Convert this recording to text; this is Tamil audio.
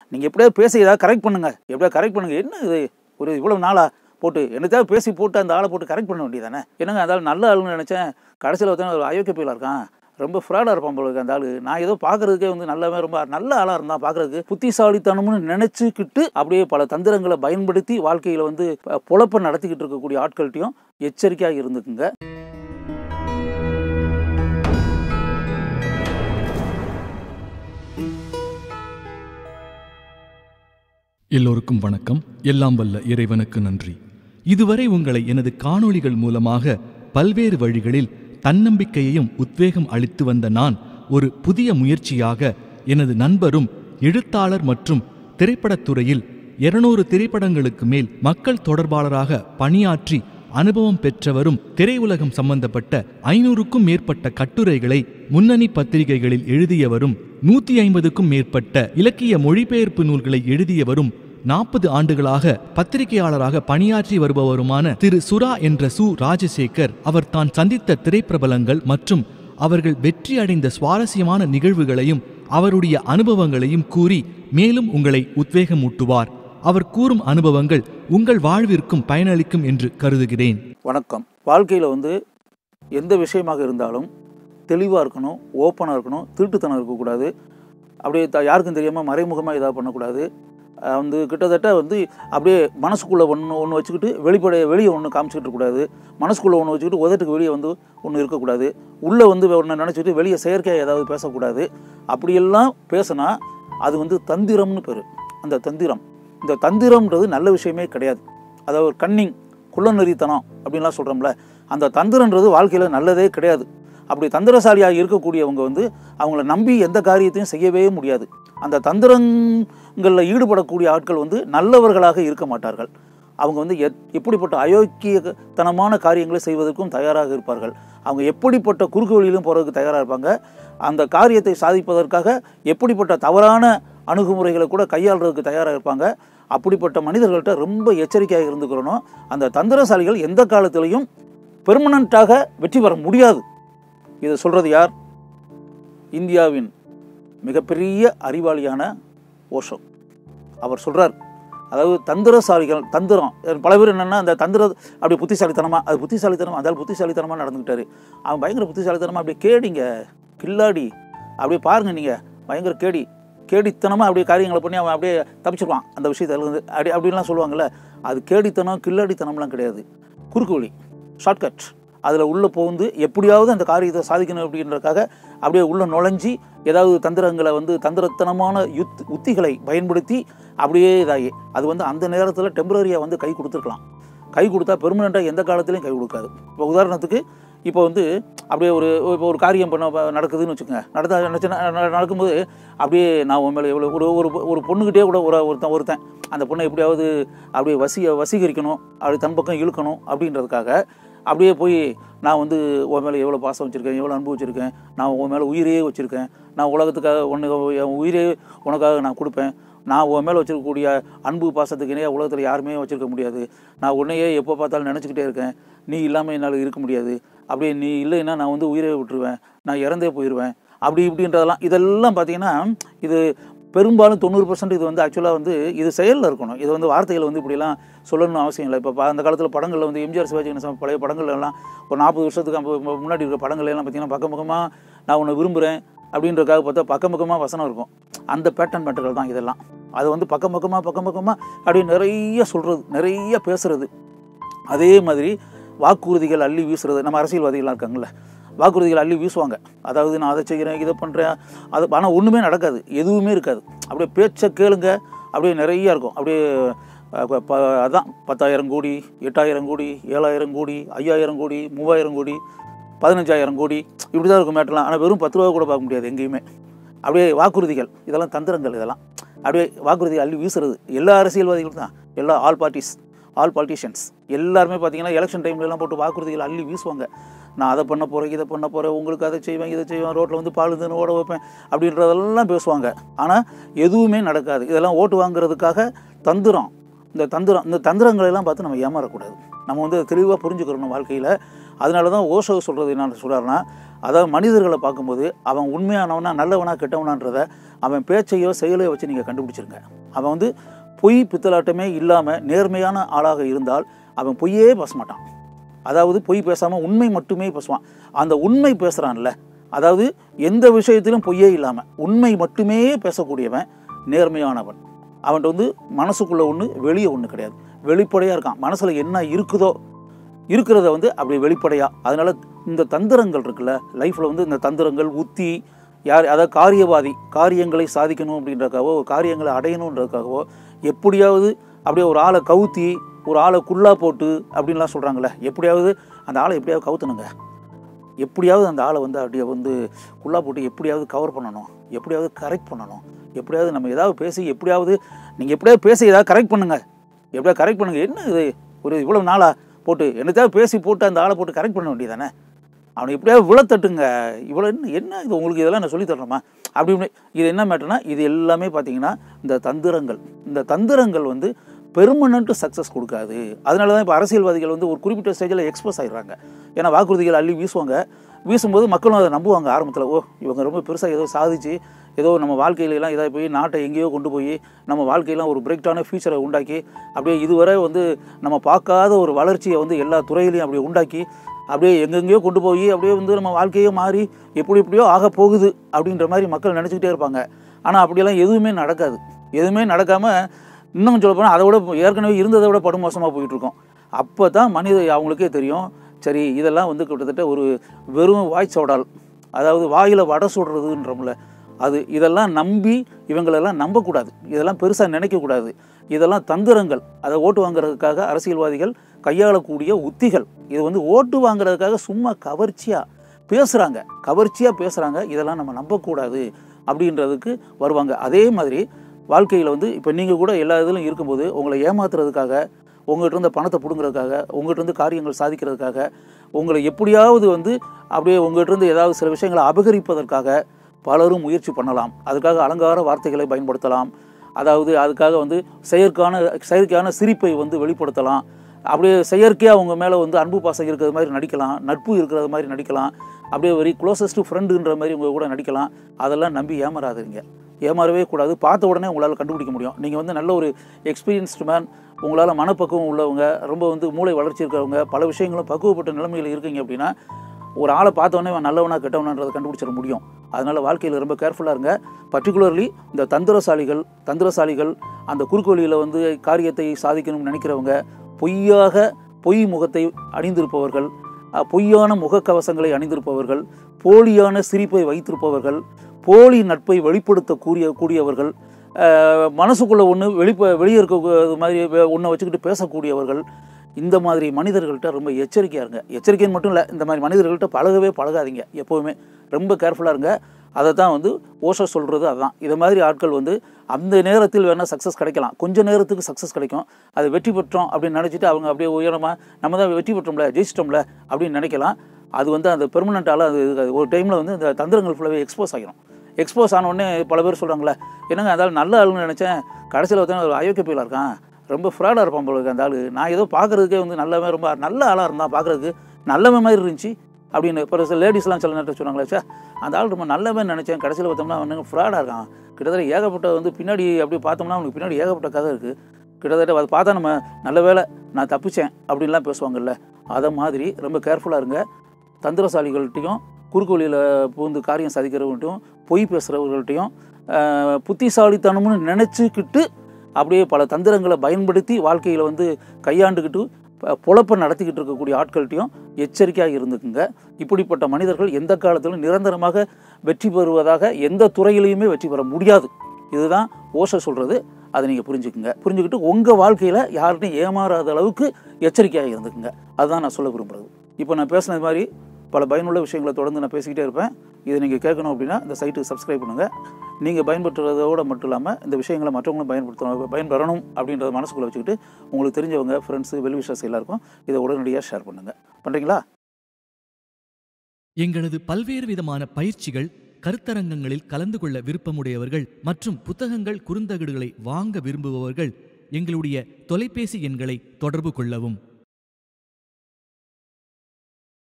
நீங்கள் எப்படியாவது பேசி ஏதாவது கரெக்ட் பண்ணுங்கள் எப்படியாவது கரெக்ட் பண்ணுங்கள் என்ன இது ஒரு இவ்வளோ நாளா போட்டு என்னத்தாவது பேசி போட்டு அந்த ஆளை போட்டு கரெக்ட் பண்ண வேண்டியதானே என்னங்க அந்த ஆள் நல்ல ஆளுன்னு நினச்சேன் கடைசியில் பார்த்தா ஒரு அயோக்கிய பயிலாக இருக்கான் ரொம்ப ஃப்ராடாக இருப்பான் போல இருக்கு அந்த ஆள் நான் ஏதோ பார்க்குறதுக்கே வந்து நல்லவன் ரொம்ப நல்ல ஆளாக இருந்தான் பார்க்குறதுக்கு புத்திசாலித்தனம்னு நினச்சிக்கிட்டு அப்படியே பல தந்திரங்களை பயன்படுத்தி வாழ்க்கையில் வந்து ப- பொழப்ப நடத்திக்கிட்டு இருக்கக்கூடிய ஆட்கள்கிட்டையும் எச்சரிக்கையாக இருந்துக்குங்க எல்லோருக்கும் வணக்கம் எல்லாம் வல்ல இறைவனுக்கு நன்றி இதுவரை உங்களை எனது காணொளிகள் மூலமாக பல்வேறு வழிகளில் தன்னம்பிக்கையையும் உத்வேகம் அளித்து வந்த நான் ஒரு புதிய முயற்சியாக எனது நண்பரும் எழுத்தாளர் மற்றும் திரைப்படத் துறையில் இருநூறு திரைப்படங்களுக்கு மேல் மக்கள் தொடர்பாளராக பணியாற்றி அனுபவம் பெற்றவரும் திரையுலகம் சம்பந்தப்பட்ட ஐநூறுக்கும் மேற்பட்ட கட்டுரைகளை முன்னணி பத்திரிகைகளில் எழுதியவரும் நூத்தி ஐம்பதுக்கும் மேற்பட்ட இலக்கிய மொழிபெயர்ப்பு நூல்களை எழுதியவரும் நாற்பது ஆண்டுகளாக பத்திரிகையாளராக பணியாற்றி வருபவருமான திரு சுரா என்ற சு ராஜசேகர் அவர் தான் சந்தித்த திரைப்பிரபலங்கள் மற்றும் அவர்கள் வெற்றி அடைந்த சுவாரஸ்யமான நிகழ்வுகளையும் அவருடைய அனுபவங்களையும் கூறி மேலும் உங்களை உத்வேகமூட்டுவார் அவர் கூறும் அனுபவங்கள் உங்கள் வாழ்விற்கும் பயனளிக்கும் என்று கருதுகிறேன் வணக்கம் வாழ்க்கையில் வந்து எந்த விஷயமாக இருந்தாலும் தெளிவாக இருக்கணும் ஓப்பனாக இருக்கணும் திருட்டுத்தனம் இருக்கக்கூடாது அப்படியே த யாருக்கும் தெரியாமல் மறைமுகமாக இதாக பண்ணக்கூடாது அஹ் வந்து கிட்டத்தட்ட வந்து அப்படியே மனசுக்குள்ளே ஒன்று ஒன்று வச்சுக்கிட்டு வெளிப்படைய வெளியே ஒன்று காமிச்சிக்கிட்டு இருக்கக்கூடாது மனசுக்குள்ளே ஒன்று வச்சுக்கிட்டு உதட்டுக்கு வெளியே வந்து ஒன்று இருக்கக்கூடாது உள்ளே வந்து ஒன்று நினச்சிட்டு வெளியே செயற்கையாக ஏதாவது பேசக்கூடாது அப்படியெல்லாம் பேசினா அது வந்து தந்திரம்னு பேர் அந்த தந்திரம் இந்த தந்திரம்ன்றது நல்ல விஷயமே கிடையாது அதாவது ஒரு கன்னிங் குள்ளநெறித்தனம் அப்படின்லாம் சொல்கிறோம்ல அந்த தந்திரன்றது வாழ்க்கையில் நல்லதே கிடையாது அப்படி தந்திரசாலியாக இருக்கக்கூடியவங்க வந்து அவங்கள நம்பி எந்த காரியத்தையும் செய்யவே முடியாது அந்த தந்திரங்களில் ஈடுபடக்கூடிய ஆட்கள் வந்து நல்லவர்களாக இருக்க மாட்டார்கள் அவங்க வந்து எத் எப்படிப்பட்ட அயோக்கியத்தனமான காரியங்களை செய்வதற்கும் தயாராக இருப்பார்கள் அவங்க எப்படிப்பட்ட குறுக்கு வழியிலும் போகிறதுக்கு தயாராக இருப்பாங்க அந்த காரியத்தை சாதிப்பதற்காக எப்படிப்பட்ட தவறான அணுகுமுறைகளை கூட கையாளுறதுக்கு தயாராக இருப்பாங்க அப்படிப்பட்ட மனிதர்கள்ட்ட ரொம்ப எச்சரிக்கையாக இருந்துக்கிறணும் அந்த தந்திரசாலிகள் எந்த காலத்திலையும் பெர்மனண்ட்டாக வெற்றி பெற முடியாது இதை சொல்கிறது யார் இந்தியாவின் மிகப்பெரிய அறிவாளியான ஓஷோ அவர் சொல்கிறார் அதாவது தந்திரசாலிகள் தந்திரம் பல பேர் என்னென்னா அந்த தந்திர அப்படி புத்திசாலித்தனமாக அது புத்திசாலித்தனம் அதால் புத்திசாலித்தனமாக நடந்துக்கிட்டாரு அவன் பயங்கர புத்திசாலித்தனமாக அப்படியே கேடிங்க கில்லாடி அப்படியே பாருங்கள் நீங்கள் பயங்கர கேடி கேடித்தனமாக அப்படியே காரியங்களை பண்ணி அவன் அப்படியே தப்பிச்சிருவான் அந்த விஷயத்துலேருந்து அப்படி அப்படின்லாம் சொல்லுவாங்கள்ல அது கேடித்தனம் கில்லாடித்தனம்லாம் கிடையாது குறுக்கு வழி ஷார்ட்கட் அதில் உள்ளே புகுந்து எப்படியாவது அந்த காரியத்தை சாதிக்கணும் அப்படின்றதுக்காக அப்படியே உள்ளே நுழைஞ்சி ஏதாவது தந்திரங்களை வந்து தந்திரத்தனமான யுத் உத்திகளை பயன்படுத்தி அப்படியே இதாகி அது வந்து அந்த நேரத்தில் டெம்பரரியாக வந்து கை கொடுத்துருக்கலாம் கை கொடுத்தா பெர்மனெண்ட்டாக எந்த காலத்துலையும் கை கொடுக்காது இப்போ உதாரணத்துக்கு இப்போ வந்து அப்படியே ஒரு இப்போ ஒரு காரியம் பண்ண ப- நடக்குதுன்னு வச்சுக்கோங்க நடத்த நினச்சி நடக்கும்போது அப்படியே நான் உன் மேலே எவ்வளோ ஒரு ஒரு ஒரு பொண்ணுக்கிட்டே கூட ஒரு ஒருத்தன் ஒருத்தன் அந்த பொண்ணை எப்படியாவது அப்படியே வசி வசீகரிக்கணும் அப்படி தன் பக்கம் இழுக்கணும் அப்படின்றதுக்காக அப்படியே போய் நான் வந்து உன் மேலே எவ்வளோ பாசம் வச்சுருக்கேன் எவ்வளோ அன்பு வச்சுருக்கேன் நான் உன் மேலே உயிரையே வச்சுருக்கேன் நான் உலகத்துக்காக ஒன்று என் உயிரே உனக்காக நான் கொடுப்பேன் நான் உன் மேலே வச்சிருக்கக்கூடிய அன்பு பாசத்துக்கு இணையாக உலகத்தில் யாருமே வச்சுருக்க முடியாது நான் உன்னையே எப்போ பார்த்தாலும் நினச்சிக்கிட்டே இருக்கேன் நீ இல்லாமல் என்னால் இருக்க முடியாது அப்படியே நீ இல்லைன்னா நான் வந்து உயிரை விட்டுருவேன் நான் இறந்தே போயிடுவேன் அப்படி இப்படின்றதெல்லாம் இதெல்லாம் பார்த்தீங்கன்னா இது பெரும்பாலும் தொண்ணூறு பர்சன்ட் இது வந்து ஆக்சுவலாக வந்து இது செயலில் இருக்கணும் இது வந்து வார்த்தைகள் வந்து இப்படிலாம் சொல்லணும்னு அவசியம் இல்லை இப்போ அந்த காலத்தில் படங்களில் வந்து எம்ஜிஆர் சிவாஜி கணேசன் பழைய படங்கள் எல்லாம் ஒரு நாற்பது வருஷத்துக்கு அப்ப முன்னாடி இருக்கிற படங்கள் எல்லாம் பார்த்தீங்கன்னா பக்கம் பக்கமாக நான் உன்னை விரும்புகிறேன் அப்படின்றதுக்காக பார்த்தா பக்கம் பக்கமாக வசனம் இருக்கும் அந்த பேட்டர்ன் மேட்டர்கள் தான் இதெல்லாம் அது வந்து பக்கம் பக்கமாக பக்கம் பக்கமாக அப்படி நிறைய சொல்கிறது நிறைய பேசுறது அதே மாதிரி வாக்குறுதிகள் அள்ளி வீசுறது நம்ம அரசியல்வாதிகள்லாம் இருக்காங்கல்ல வாக்குறுதிகள் அள்ளி வீசுவாங்க அதாவது நான் அதை செய்கிறேன் இதை பண்ணுறேன் அது ஆனால் ஒன்றுமே நடக்காது எதுவுமே இருக்காது அப்படியே பேச்சை கேளுங்க அப்படியே நிறைய இருக்கும் அப்படியே அஹ், ப- ப- அதான் பத்தாயிரம் கோடி எட்டாயிரம் கோடி ஏழாயிரம் கோடி ஐயாயிரம் கோடி மூவாயிரம் கோடி பதினஞ்சாயிரம் கோடி இப்படி தான் இருக்கும் மேட்டெல்லாம் ஆனால் வெறும் பத்து ரூபா கூட பார்க்க முடியாது எங்கேயுமே அப்படியே வாக்குறுதிகள் இதெல்லாம் தந்திரங்கள் இதெல்லாம் அப்படியே வாக்குறுதி அள்ளி வீசுறது எல்லா அரசியல்வாதிகளும் தான் எல்லா ஆல் பார்ட்டிஸ் ஆல் பாலிட்டிஷியன்ஸ் எல்லாருமே பார்த்தீங்கன்னா எலெக்ஷன் டைம்லலாம் போட்டு வாக்குறுதிகள் அள்ளி வீசுவாங்க நான் அதை பண்ண போகிறேன் இதை பண்ண போகிறேன் உங்களுக்கு அதை செய்வேன் இதை செய்வேன் ரோட்டில் வந்து பால் இதுன்னு ஓட வைப்பேன் அப்படின்றதெல்லாம் பேசுவாங்க ஆனால் எதுவுமே நடக்காது இதெல்லாம் ஓட்டு வாங்குறதுக்காக தந்திரம் இந்த தந்திரம் இந்த தந்திரங்களை எல்லாம் பார்த்து நம்ம ஏமாறக்கூடாது நம்ம வந்து தெளிவாக புரிஞ்சுக்கிறணும் வாழ்க்கையில் அதனால தான் ஓஷோ சொல்கிறது என்ன சொல்கிறாருன்னா அதாவது மனிதர்களை பார்க்கும்போது அவன் உண்மையானவனா நல்லவனா கெட்டவனான்றதை அவன் பேச்சையோ செயலையோ வச்சு நீங்கள் கண்டுபிடிச்சிருங்க அவன் வந்து பொய் பித்தலாட்டமே இல்லாமல் நேர்மையான ஆளாக இருந்தால் அவன் பொய்யே பேச மாட்டான் அதாவது பொய் பேசாமல் உண்மை மட்டுமே பேசுவான் அந்த உண்மை பேசுகிறான்ல அதாவது எந்த விஷயத்திலும் பொய்யே இல்லாமல் உண்மை மட்டுமே பேசக்கூடியவன் நேர்மையானவன் அவன்கிட்ட வந்து மனசுக்குள்ளே ஒன்று வெளியே ஒன்று கிடையாது வெளிப்படையாக இருக்கான் மனசில் என்ன இருக்குதோ இருக்கிறத வந்து அப்படி வெளிப்படையாக அதனால் இந்த தந்திரங்கள் இருக்குல்ல லைஃப்பில் வந்து இந்த தந்திரங்கள் உத்தி யார் அதாவது காரியவாதி காரியங்களை சாதிக்கணும் அப்படின்றதுக்காகவோ காரியங்களை அடையணுன்றதுக்காகவோ எப்படியாவது அப்படியே ஒரு ஆளை கவுத்தி ஒரு ஆளை குள்ளா போட்டு அப்படின்லாம் சொல்கிறாங்களே எப்படியாவது அந்த ஆளை எப்படியாவது கவுத்தணுங்க எப்படியாவது அந்த ஆளை வந்து அப்படியே வந்து குள்ளா போட்டு எப்படியாவது கவர் பண்ணணும் எப்படியாவது கரெக்ட் பண்ணணும் எப்படியாவது நம்ம ஏதாவது பேசி எப்படியாவது நீங்கள் எப்படியாவது பேசி ஏதாவது கரெக்ட் பண்ணுங்க எப்படியாவது கரெக்ட் பண்ணுங்க என்ன இது ஒரு இவ்வளோ நாளாக போட்டு என்னத்தையாவது பேசி போட்டு அந்த ஆளை போட்டு கரெக்ட் பண்ண வேண்டியதானே அவனை எப்படியாவது விழத்தட்டுங்க இவ்வளோ என்ன என்ன இது உங்களுக்கு இதெல்லாம் நான் சொல்லித் தரணுமா அப்படி இப்படி இது என்ன மேட்டர்னா இது எல்லாமே பார்த்தீங்கன்னா இந்த தந்திரங்கள் இந்த தந்திரங்கள் வந்து பெர்மனண்ட் சக்ஸஸ் கொடுக்காது அதனால தான் இப்போ அரசியல்வாதிகள் வந்து ஒரு குறிப்பிட்ட ஸ்டேஜில் எக்ஸ்போஸ் ஆகிடுறாங்க ஏன்னா வாக்குறுதிகள் அள்ளி வீசுவாங்க வீசும்போது மக்களும் அதை நம்புவாங்க ஆரம்பத்தில் ஓ இவங்க ரொம்ப பெருசாக ஏதோ சாதிச்சு ஏதோ நம்ம வாழ்க்கையிலலாம் இதாக போய் நாட்டை எங்கேயோ கொண்டு போய் நம்ம வாழ்க்கையெல்லாம் ஒரு பிரேக்டான ஃபியூச்சரை உண்டாக்கி அப்படியே இதுவரை வந்து நம்ம பார்க்காத ஒரு வளர்ச்சியை வந்து எல்லா துறையிலையும் அப்படியே உண்டாக்கி அப்படியே எங்கெங்கேயோ கொண்டு போய் அப்படியே வந்து நம்ம வாழ்க்கையே மாறி எப்படி எப்படியோ ஆக போகுது அப்படின்ற மாதிரி மக்கள் நினச்சிக்கிட்டே இருப்பாங்க ஆனால் அப்படியெல்லாம் எதுவுமே நடக்காது எதுவுமே நடக்காமல் இன்னும் சொல்ல போனால் அதை விட ஏற்கனவே இருந்ததை விட படுமோசமாக போயிட்டுருக்கோம் அப்போ தான் மனித அவங்களுக்கே தெரியும் சரி இதெல்லாம் வந்து கிட்டத்தட்ட ஒரு வெறும் வாய் சோடால் அதாவது வாயில் வடை சுடுறதுன்றோம்ல அது இதெல்லாம் நம்பி இவங்களெல்லாம் நம்பக்கூடாது இதெல்லாம் பெருசாக நினைக்கக்கூடாது இதெல்லாம் தந்திரங்கள் அதை ஓட்டு வாங்குறதுக்காக அரசியல்வாதிகள் கையாளக்கூடிய உத்திகள் இது வந்து ஓட்டு வாங்குறதுக்காக சும்மா கவர்ச்சியாக பேசுகிறாங்க கவர்ச்சியாக பேசுகிறாங்க இதெல்லாம் நம்ம நம்பக்கூடாது அப்படின்றதுக்கு வருவாங்க அதே மாதிரி வாழ்க்கையில் வந்து இப்போ நீங்கள் கூட எல்லா இதிலும் இருக்கும்போது உங்களை ஏமாத்துறதுக்காக உங்கள்கிட்ட இருந்த பணத்தை பிடுங்கிறதுக்காக உங்கள்கிட்ட இருந்து காரியங்கள் சாதிக்கிறதுக்காக உங்களை எப்படியாவது வந்து அப்படியே உங்கள்கிட்ட இருந்து ஏதாவது சில விஷயங்களை அபகரிப்பதற்காக பலரும் முயற்சி பண்ணலாம் அதுக்காக அலங்கார வார்த்தைகளை பயன்படுத்தலாம் அதாவது அதுக்காக வந்து செயற்கான செயற்கையான சிரிப்பை வந்து வெளிப்படுத்தலாம் அப்படியே செயற்கையாக அவங்க மேலே வந்து அன்பு பாசம் இருக்கிறது மாதிரி நடிக்கலாம் நட்பு இருக்கிறது மாதிரி நடிக்கலாம் அப்படியே வெரி க்ளோசஸ்ட் ஃப்ரெண்டுன்ற மாதிரி உங்க கூட நடிக்கலாம் அதெல்லாம் நம்பி ஏமாறாதீங்க ஏமாறவே கூடாது பார்த்த உடனே உங்களால் கண்டுபிடிக்க முடியும் நீங்கள் வந்து நல்ல ஒரு எக்ஸ்பீரியன்ஸ்டு மேன் உங்களால் மனப்பக்குவம் உள்ளவங்க ரொம்ப வந்து மூளை வளர்ச்சி இருக்கிறவங்க பல விஷயங்களும் பக்குவப்பட்ட நிலைமையில் இருக்கீங்க அப்படின்னா ஒரு ஆளை பார்த்தோன்னே இவன் நல்லவனா கெட்டவனான்றதை கண்டுபிடிச்சிட முடியும் அதனால் வாழ்க்கையில் ரொம்ப கேர்ஃபுல்லாக இருங்க பர்டிகுலர்லி இந்த தந்திரசாலிகள் தந்திரசாலிகள் அந்த குறுக்கு வழியில் வந்து காரியத்தை சாதிக்கணும்னு நினைக்கிறவங்க பொய்யாக பொய் முகத்தை அணிந்திருப்பவர்கள் அஹ், பொய்யான முகக்கவசங்களை அணிந்திருப்பவர்கள் போலியான சிரிப்பை வைத்திருப்பவர்கள் போலி நட்பை வெளிப்படுத்தக்கூடிய கூடியவர்கள் அஹ், மனசுக்குள்ள ஒன்று வெளிப்ப வெளியே இருக்க மாதிரி ஒன்றை வச்சுக்கிட்டு பேசக்கூடியவர்கள் இந்த மாதிரி மனிதர்கள்ட்ட ரொம்ப எச்சரிக்கையாக இருங்க எச்சரிக்கைன்னு மட்டும் இல்லை இந்த மாதிரி மனிதர்கள்ட்ட பழகவே பழகாதீங்க எப்போவுமே ரொம்ப கேர்ஃபுல்லாக இருங்க அதை தான் வந்து ஓஷோ சொல்கிறது அதுதான் இது மாதிரி ஆட்கள் வந்து அந்த நேரத்தில் வேணால் சக்ஸஸ் கிடைக்கலாம் கொஞ்ச நேரத்துக்கு சக்ஸஸ் கிடைக்கும் அது வெற்றி பெற்றோம் அப்படின்னு நினச்சிட்டு அவங்க அப்படியே உயரமாக நம்ம தான் வெற்றி பெற்றோம்ல ஜெயிச்சிட்டோம்ல அப்படின்னு நினைக்கலாம் அது வந்து அந்த பெர்மனண்ட்டால் அது இருக்காது. ஒரு டைமில் வந்து இந்த தந்திரங்கள் ஃபுல்லாகவே எக்ஸ்போஸ் ஆகிரும் எக்ஸ்போஸ் ஆன உடனே பல பேர் சொல்கிறாங்களே என்னங்க அந்த ஆள் நல்ல ஆளுன்னு நினச்சேன் கடைசியில் பார்த்தா ஒரு அயோக்கிய பயிலாக இருக்கான் ரொம்ப ஃப்ராடாக இருப்பான் போல இருக்கு அந்த ஆள் நான் ஏதோ பார்க்குறதுக்கே வந்து நல்லவன் ரொம்ப நல்ல ஆளாக இருந்தான் பார்க்குறதுக்கு நல்லவன் மாதிரி இருந்துச்சு அப்படின்னு இப்போ சில லேடிஸ்லாம் சில நேரத்தில் சொன்னாங்களே சார் அந்த ஆள் ரொம்ப நல்லவன் நினச்சேன் கடைசியில் பார்த்தோம்னா அவனுங்க ஃப்ராடாக இருக்கான் கிட்டத்தட்ட ஏகப்பட்ட வந்து பின்னாடி அப்படி பார்த்தோம்னா அவனுக்கு பின்னாடி ஏகப்பட்ட கதை இருக்குது கிட்டத்தட்ட அதை பார்த்தா நம்ம நல்ல வேளை நான் தப்பிச்சேன் அப்படின்லாம் பேசுவாங்கல்ல அதை மாதிரி ரொம்ப கேர்ஃபுல்லாக இருங்க தந்திரசாலிகள்கிட்டையும் குறுக்கு வழியில் பூந்து காரியம் சாதிக்கிறவங்கள்ட்டையும் பொய் பேசுகிறவர்கள்ட்டையும் ஆஹ், புத்திசாலித்தனம்னு நினச்சிக்கிட்டு அப்படியே பல தந்திரங்களை பயன்படுத்தி வாழ்க்கையில் வந்து கையாண்டுக்கிட்டு ப- பொழப்பை நடத்திக்கிட்டு இருக்கக்கூடிய ஆட்கள்கிட்டையும் எச்சரிக்கையாக இருந்துக்குங்க இப்படிப்பட்ட மனிதர்கள் எந்த காலத்திலும் நிரந்தரமாக வெற்றி பெறுவதாக எந்த துறையிலையுமே வெற்றி பெற முடியாது இதுதான் ஓஷோ சொல்கிறது அதை நீங்கள் புரிஞ்சுக்குங்க புரிஞ்சுக்கிட்டு உங்கள் வாழ்க்கையில் யார்கிட்டையும் ஏமாறாத அளவுக்கு எச்சரிக்கையாக இருந்துக்குங்க அதுதான் நான் சொல்ல விரும்புகிறது இப்போ நான் பேசுனது மாதிரி பல பயனுள்ள விஷயங்களை தொடர்ந்து நான் பேசிக்கிட்டே இருப்பேன் இதை நீங்கள் கேட்கணும் அப்படின்னா இந்த சைட்டுக்கு சப்ஸ்கிரைப் பண்ணுங்கள் நீங்கள் பயன்படுத்துறதோட மட்டும் இல்லாமல் இந்த விஷயங்களை மற்றவங்களும் பயன்படுத்தணும் பயன்பெறணும் அப்படின்றத மனசுக்குள்ளே வச்சுக்கிட்டு உங்களுக்கு தெரிஞ்சவங்க ஃப்ரெண்ட்ஸு வெல்விஷர்ஸ் எல்லாருக்கும் இதை உடனடியாக ஷேர் பண்ணுங்கள் பண்ணுறீங்களா எங்களது பல்வேறு விதமான பயிற்சிகள் கருத்தரங்கங்களில் கலந்து கொள்ள விருப்பமுடையவர்கள் மற்றும் புத்தகங்கள் குறுந்தகடுகளை வாங்க விரும்புபவர்கள் எங்களுடைய தொலைபேசி எண்களை தொடர்பு கொள்ளவும்